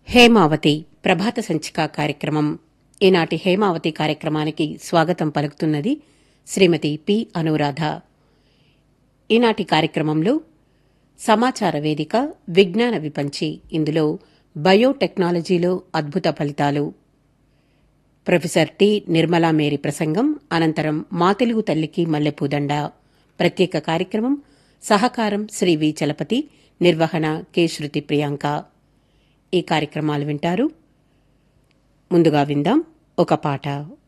హేమావతి ప్రభాత సంచిక కార్యక్రమం ఈనాటి హేమావతి కార్యక్రమానికి స్వాగతం పలుకుతున్నది శ్రీమతి పి అనురాధ ఈనాటి కార్యక్రమంలో సమాచార వేదిక విజ్ఞాన విపంచి ఇందులో బయోటెక్నాలజీలో అద్భుత ఫలితాలు ప్రొఫెసర్ టి నిర్మలా మేరీ ప్రసంగం అనంతరం మా తెలుగు తల్లికి మల్లెపూదండ ప్రత్యేక కార్యక్రమం సహకారం శ్రీ వి చలపతి నిర్వహణ కె శృతి ప్రియాంక ఈ కార్యక్రమాలు వింటారు ముందుగా విందాం ఒక పాట